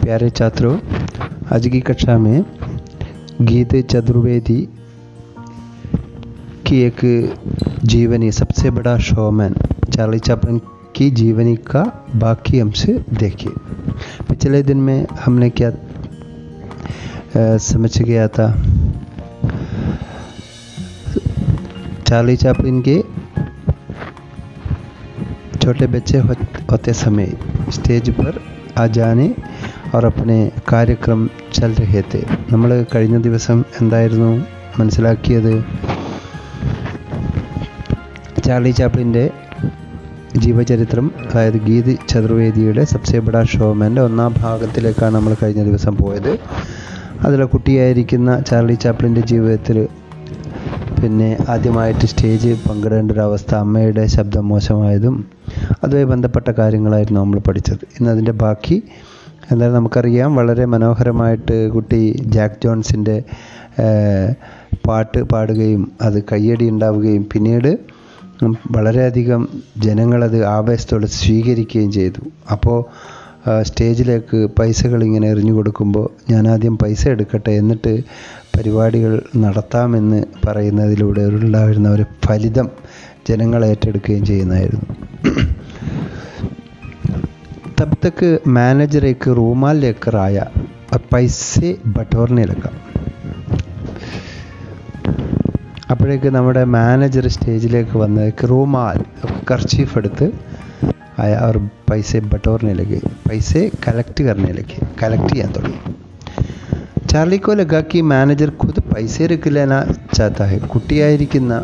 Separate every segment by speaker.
Speaker 1: प्यारे छात्रों आज की कक्षा में गीत चतुर्वेदी की एक जीवनी सबसे बड़ा शोमैन चार्ली चैपलिन की जीवनी का बाकी अंश देखिए पिछले दिन में हमने क्या अ, समझ गया था चार्ली चैपलिन के छोटे बच्चे हो, होते समय സ്റ്റേജ് पर आ जाने और अपने कार्यक्रम चल रहे थे നമ്മൾ കഴിഞ്ഞ ദിവസം എന്തായിരുന്നു മനസ്സിലാക്കിയത് ചാർലി ചാപ്ലിൻ്റെ ജീവചരിത്രം അതായത് ഗീത് ചതുർവേദിയുടെ സബ്സെ ബഡ ഷോമാൻ്റെ ഒന്നാം ഭാഗത്തിലേക്കാണ് നമ്മൾ കഴിഞ്ഞ ദിവസം പോയത് അതിലെ കുട്ടിയായിരിക്കുന്ന ചാർലി ചാപ്ലിൻ്റെ ജീവിതത്തിൽ പിന്നെ ആദ്യമായിട്ട് സ്റ്റേജ് പങ്കിടേണ്ട ഒരു അവസ്ഥ അമ്മയുടെ ശബ്ദം മോശമായതും അതുമായി ബന്ധപ്പെട്ട കാര്യങ്ങളായിരുന്നു നമ്മൾ പഠിച്ചത് ഇന്ന് അതിൻ്റെ ബാക്കി എന്തായാലും നമുക്കറിയാം വളരെ മനോഹരമായിട്ട് കുട്ടി ജാക്ക് ജോൺസിൻ്റെ ഏഹ്, പാട്ട് പാടുകയും അത് കയ്യടി ഉണ്ടാവുകയും പിന്നീട് ഉം, വളരെയധികം ജനങ്ങളത് ആവേശത്തോടെ സ്വീകരിക്കുകയും ചെയ്തു അപ്പോൾ ആ, സ്റ്റേജിലേക്ക് പൈസകൾ ഇങ്ങനെ എറിഞ്ഞു കൊടുക്കുമ്പോൾ ഞാൻ ആദ്യം പൈസ എടുക്കട്ടെ എന്നിട്ട് പരിപാടികൾ നടത്താമെന്ന് പറയുന്നതിലൂടെ ഉണ്ടായിരുന്ന ഒരു ഫലിതം ജനങ്ങൾ ഏറ്റെടുക്കുകയും ചെയ്യുന്നതായിരുന്നു तब तक मैनेजर एक रूमाल लेकर आया और पैसे बटोरने लगा അപ്പോഴേക്ക് നമ്മുടെ മാനേജർ സ്റ്റേജിലേക്ക് വന്ന് एक रूमाल കർച്ചീഫ് എടുത്ത് आया और पैसे बटोरने लगे पैसे कलेक्ट करने लगे कलेक्ट ചെയ്യാൻ തുടങ്ങി ചാർലി को लगा कि मैनेजर खुद पैसे रख लेना चाहता है കുട്ടിയായിരിക്കുന്ന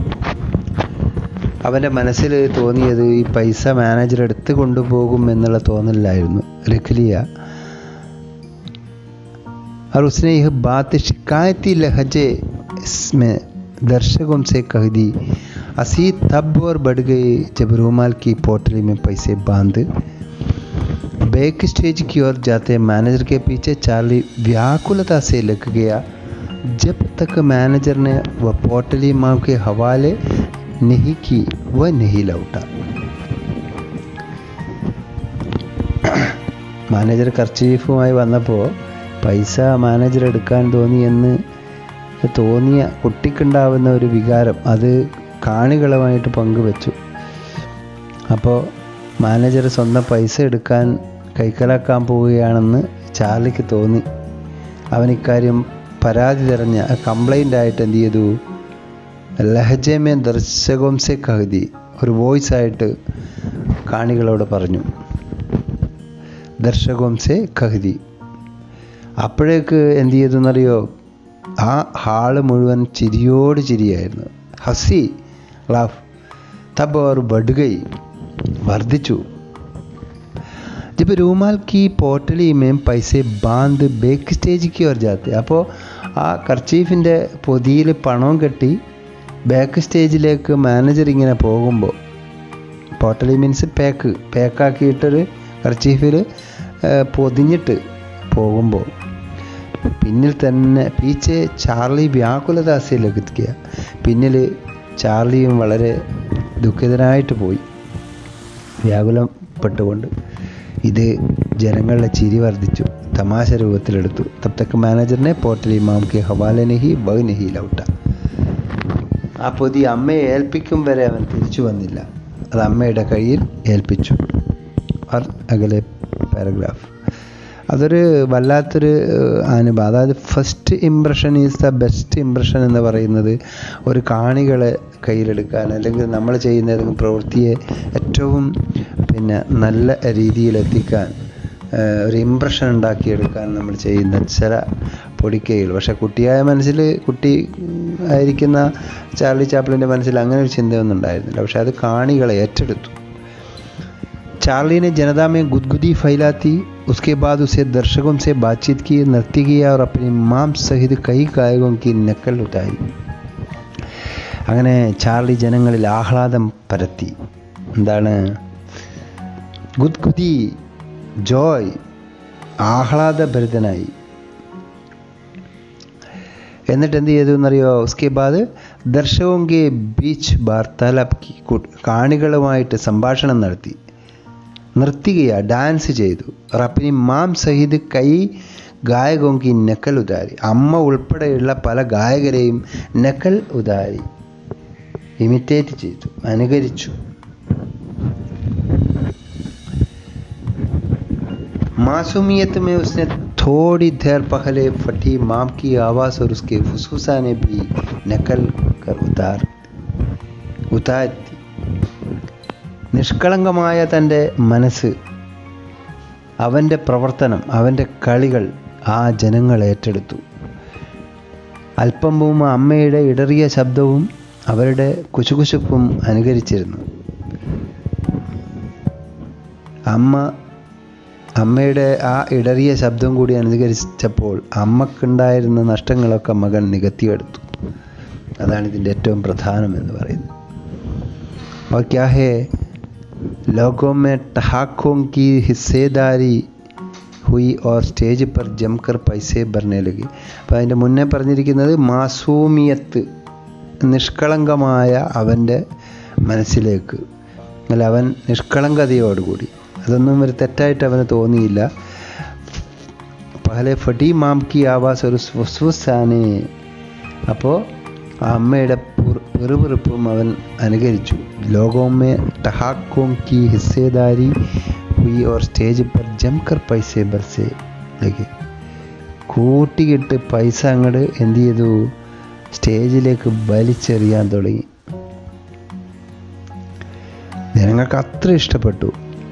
Speaker 1: അവൻ്റെ മനസ്സിൽ തോന്നിയത് ഈ പൈസ മാനേജർ എടുത്ത് കൊണ്ടുപോകും എന്നുള്ള തോന്നലായിരുന്നു രഖ്ലിയ और उसने यह बात शिकायती लहजे में दर्शकों से कह दी असी तब और बढ़ गए जब रूमाल की पोटली में पैसे बांध बैक स्टेज की ओर जाते मैनेजर के पीछे चार्ली व्याकुलता से लग गया जब तक मैनेजर ने वह पोटली माँ के हवाले नहीं की वह नहीं लौटा മാനേജർ കർച്ചീഫുമായി വന്നപ്പോൾ പൈസ മാനേജർ എടുക്കാൻ തോന്നിയെന്ന് തോന്നിയ കുട്ടിക്കുണ്ടാവുന്ന ഒരു വികാരം അത് കാണികളുമായിട്ട് പങ്കുവച്ചു അപ്പോൾ മാനേജർ സ്വന്തം പൈസ എടുക്കാൻ കൈക്കലാക്കാൻ പോവുകയാണെന്ന് ചാർലിക്ക് തോന്നി അവൻ ഇക്കാര്യം പരാതി തെരഞ്ഞ കംപ്ലൈൻ്റ് ആയിട്ട് എന്ത് ചെയ്തു ലഹജമേ ദർശകം സെ കഹതി ഒരു വോയിസ് ആയിട്ട് കാണികളോട് പറഞ്ഞു ദർശകം സെ കഹതി അപ്പോഴേക്ക് എന്ത് ചെയ്തു എന്നറിയോ ആ ഹാള് മുഴുവൻ ചിരിയോട് ചിരിയായിരുന്നു ഹസി ലാഫ് തബ് അവർ ബഡുകൈ വർദ്ധിച്ചു जब रूमाल की पोटली में पैसे बांध ബേക്ക് സ്റ്റേജിക്ക് ഓർ ജാത്തെ അപ്പോൾ ആ കർച്ചീഫിൻ്റെ പൊതിയിൽ പണവും കെട്ടി ബാക്ക് സ്റ്റേജിലേക്ക് മാനേജർ ഇങ്ങനെ പോകുമ്പോൾ പോട്ടലി മീൻസ് പാക്ക് പാക്കാക്കിയിട്ടൊരു കർച്ചീഫിൽ പൊതിഞ്ഞിട്ട് പോകുമ്പോൾ പിന്നിൽ തന്നെ പീച്ചെ ചാർലി വ്യാകുലദാസയിലേക്ക് എത്തിക്കുക പിന്നിൽ ചാർലിയും വളരെ ദുഃഖിതനായിട്ട് പോയി വ്യാകുലപ്പെട്ടുകൊണ്ട് ഇത് ജനങ്ങളുടെ ചിരി വർദ്ധിച്ചു തമാശ രൂപത്തിലെടുത്തു തബ് തക്ക് മാനേജറിനെ പോട്ടൽ ഇമാം കെ ഹവാല നഹി ബഹ് നഹി ലൗട്ട ആ പൊതി അമ്മയെ ഏൽപ്പിക്കും വരെ അവൻ തിരിച്ചു വന്നില്ല അത് അമ്മയുടെ കയ്യിൽ ഏൽപ്പിച്ചു ആർ അകലെ പാരഗ്രാഫ് അതൊരു വല്ലാത്തൊരു ഏഹ്, അനുഭവം അതായത് first impression is the best impression എന്ന് പറയുന്നത് ഒരു കാണികളെ കയ്യിലെടുക്കാൻ അല്ലെങ്കിൽ നമ്മൾ ചെയ്യുന്ന ഏതെങ്കിലും പ്രവൃത്തിയെ ഏറ്റവും പിന്നെ നല്ല രീതിയിലെത്തിക്കാൻ ഏഹ്, ഒരു ഇമ്പ്രഷൻ ഉണ്ടാക്കിയെടുക്കാൻ നമ്മൾ ചെയ്യുന്ന ചില പൊടിക്കൈകൾ പക്ഷെ കുട്ടിയായ മനസ്സിൽ കുട്ടി ഉം, ആയിരിക്കുന്ന ചാർലി ചാപ്ലിൻ്റെ മനസ്സിൽ അങ്ങനെ ഒരു ചിന്തയൊന്നും ഉണ്ടായിരുന്നില്ല പക്ഷെ അത് കാണികളെ ഏറ്റെടുത്തു चार्ली ने जनता में गुदगुदी फैलाती उसके बाद उसे दर्शकों से बातचीत की नृत्य किया और अपनी माम सहित कई गायकों की नकल उतारी അങ്ങനെ ചാർലി ജനങ്ങളിൽ ആഹ്ലാദം പരത്തി എന്താണ് ഗുദ്ഗുദി ജോയ് ആഹ്ലാദഭരിതനായി എന്നിട്ട് എന്ത് ചെയ്തു എന്നറിയോ ഉസ്കെ ബാദ് ദർശകോങ്കെ ബീച്ച് വാർത്താലാപ് കാണികളുമായിട്ട് സംഭാഷണം നടത്തി നിർത്തുകയാ ഡാൻസ് ചെയ്തു और अपनी മാം സഹിത് കൈ ഗായകോങ്കി നക്കൽ ഉദാരി അമ്മ ഉൾപ്പെടെയുള്ള പല ഗായകരെയും നക്കൽ ഉദാരി ഇമിറ്റേറ്റ് ചെയ്തു അനുകരിച്ചു मासूमियत में उसने थोड़ी देर पहले फटी माम की आवाज़ और उसके फुसूसा ने भी नकल कर उतार ഉതാത്തി നിഷ്കളങ്കമായ തൻ്റെ മനസ്സ് അവൻ്റെ പ്രവർത്തനം അവൻ്റെ കളികൾ ആ ജനങ്ങൾ ഏറ്റെടുത്തു അല്പം മുമ്പ് അമ്മയുടെ ഇടറിയ ശബ്ദവും അവരുടെ കുശുകുശുപ്പും അനുകരിച്ചിരുന്നു അമ്മ അമ്മയുടെ ആ ഇടറിയ ശബ്ദം കൂടി അനുകരിച്ചപ്പോൾ അമ്മക്കുണ്ടായിരുന്ന നഷ്ടങ്ങളൊക്കെ മകൻ നികത്തിയെടുത്തു അതാണ് ഇതിൻ്റെ ഏറ്റവും പ്രധാനം എന്ന് പറയുന്നത് और क्या है लोगों में ठहाकों की हिस्सेदारी हुई और സ്റ്റേജ് पर ജംകർ പൈസേ ഭർണേ ലഗി അപ്പോൾ അതിൻ്റെ മുന്നേ പറഞ്ഞിരിക്കുന്നത് മാസൂമിയത്ത് നിഷ്കളങ്കമായ അവൻ്റെ മനസ്സിലേക്ക് അല്ല അവൻ നിഷ്കളങ്കതയോടുകൂടി അതൊന്നും ഒരു തെറ്റായിട്ട് അവന് തോന്നിയില്ല പഹലെ ഫടി മാം കി ആവാസ് ഒരു സ്വസ്വസാനെ അപ്പോൾ ആ അമ്മയുടെ പെറുപെറുപ്പും അവൻ അനുകരിച്ചു ലോകോമേ ടഹാക്കോം കി ഹിസ്സേദാരി ഹുയി ഓർ സ്റ്റേജ് പർ ജംകർ പൈസേ ബർസേ ലഗെ കൂട്ടിക്കിട്ട് പൈസ അങ്ങോട്ട് എന്ത് ചെയ്തു സ്റ്റേജിലേക്ക് വലിച്ചെറിയാൻ തുടങ്ങി ജനങ്ങൾക്ക് അത്ര ഇഷ്ടപ്പെട്ടു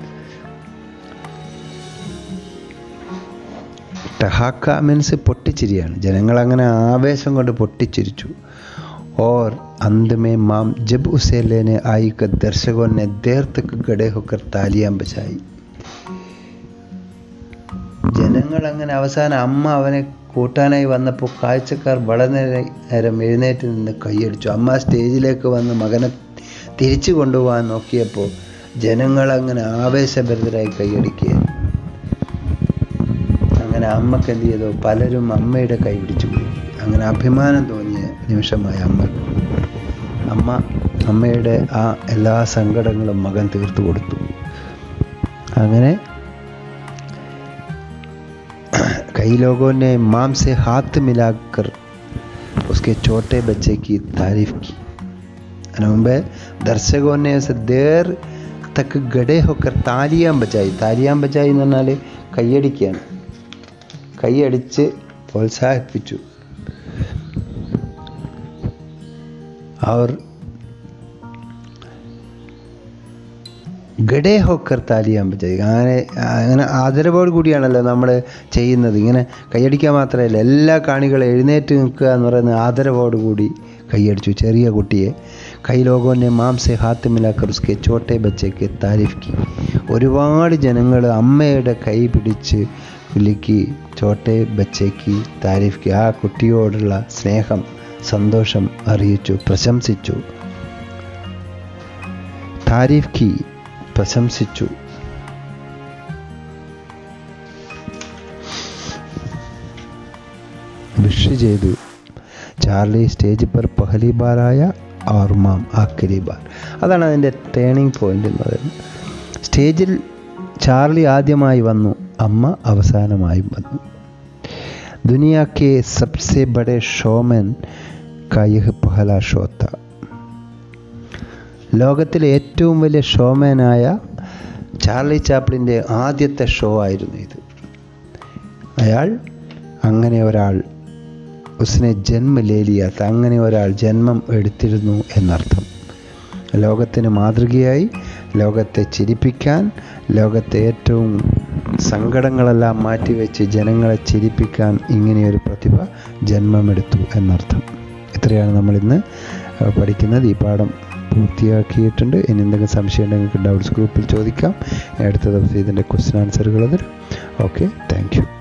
Speaker 1: ടഹാക്ക മീൻസ് പൊട്ടിച്ചിരിയാണ് ജനങ്ങൾ അങ്ങനെ ആവേശം കൊണ്ട് പൊട്ടിച്ചിരിച്ചു और अंत में माम जब उसे लेने आई कर दर्शकों ने देर तक गड़े होकर तालियां बजाई ജനങ്ങൾ അങ്ങനെ അവസാനം അമ്മ അവനെ കൂട്ടാനായി വന്നപ്പോൾ കാഴ്ചക്കാർ വളരെ നേരം എഴുന്നേറ്റ് നിന്ന് കൈയടിച്ചു അമ്മ സ്റ്റേജിലേക്ക് വന്ന് മകനെ തിരിച്ചു കൊണ്ടുപോകാൻ നോക്കിയപ്പോൾ ജനങ്ങൾ അങ്ങനെ ആവേശഭരിതരായി കൈയടിക്കുകയായിരുന്നു അങ്ങനെ അമ്മക്ക് എന്ത് ചെയ്തു പലരും അമ്മയുടെ കൈ പിടിച്ചു കുലുക്കി അങ്ങനെ അഭിമാനം തോന്നിയ നിമിഷമായി അമ്മ അമ്മ അമ്മയുടെ ആ എല്ലാ സങ്കടങ്ങളും മകൻ തീർത്തു കൊടുത്തു അങ്ങനെ कई लोगों ने माम से हाथ मिलाकर उसके छोटे बच्चे की तारीफ की അതിനു മുമ്പേ ദർശകോं ने उसे देर तक गड़े होकर താലിയാൻ ബജായി താലിയാൻ ബജായി എന്ന് പറഞ്ഞാൽ കൈയടിക്കുകയാണ് കൈയടിച്ച് പ്രോത്സാഹിപ്പിച്ചു അവർ ഗഡേ ഹോക്കർ താലിയാൻ ബജായി അങ്ങനെ അങ്ങനെ ആദരവോട് കൂടിയാണല്ലോ നമ്മൾ ചെയ്യുന്നത് ഇങ്ങനെ കൈയടിക്കാൻ മാത്രമല്ല എല്ലാ കാണികളും എഴുന്നേറ്റ് നിൽക്കുക എന്ന് പറയുന്നത് ആദരവോട് കൂടി കൈയടിച്ചു ചെറിയ കുട്ടിയെ കൈ ലോകോനെ മാംസെ ഹാത്ത് മിലാക്കർ ഉസ്കെ ചോട്ടെ ബച്ചയ്ക്ക് താരിഫ് കി ഒരുപാട് ജനങ്ങൾ അമ്മയുടെ കൈ പിടിച്ച് കുലുക്കി ചോട്ടെ ബച്ചയ്ക്ക് താരിഫ് കി ആ കുട്ടിയോടുള്ള സ്നേഹം സന്തോഷം അറിയിച്ചു പ്രശംസിച്ചു താരിഫ് കി പ്രശംസിച്ചു വിഷ് ചെയ്തു ചാർലി സ്റ്റേജ് പർ പഹലി ബാറായ और മാം ആഖരി ബാർ അതാണ് അതിൻ്റെ ടേണിംഗ് പോയിന്റ് എന്ന് പറയുന്നത് സ്റ്റേജിൽ ചാർലി ആദ്യമായി വന്നു അമ്മ അവസാനമായും വന്നു ദുനിയ കെ സബ്സെ ബഡെ ഷോമൻ കാ യഹ് പഹല ഷോത്ത ലോകത്തിലെ ഏറ്റവും വലിയ ഷോമാനായ ചാർലി ചാപ്ലിൻ്റെ ആദ്യത്തെ ഷോ ആയിരുന്നു ഇത് അയാൾ അങ്ങനെ ഒരാൾ ഉസ്നെ ജന്മ ലേലിയാത്ത അങ്ങനെ ഒരാൾ ജന്മം എടുത്തിരുന്നു എന്നർത്ഥം ലോകത്തിന് മാതൃകയായി ലോകത്തെ ചിരിപ്പിക്കാൻ ലോകത്തെ ഏറ്റവും സങ്കടങ്ങളെല്ലാം മാറ്റിവെച്ച് ജനങ്ങളെ ചിരിപ്പിക്കാൻ ഇങ്ങനെയൊരു പ്രതിഭ ജന്മമെടുത്തു എന്നർത്ഥം ഇത്രയാണ് നമ്മളിന്ന് പഠിക്കുന്നത് ഈ പാഠം പൂർത്തിയാക്കിയിട്ടുണ്ട് ഇനി എന്തെങ്കിലും സംശയം ഉണ്ടെങ്കിൽ ഡൗട്ട്സ് ഗ്രൂപ്പിൽ ചോദിക്കാം അടുത്ത ദിവസം ഇതിൻ്റെ ക്വസ്റ്റ്യൻ ആൻസറുകൾ തരും ഓക്കെ താങ്ക് യു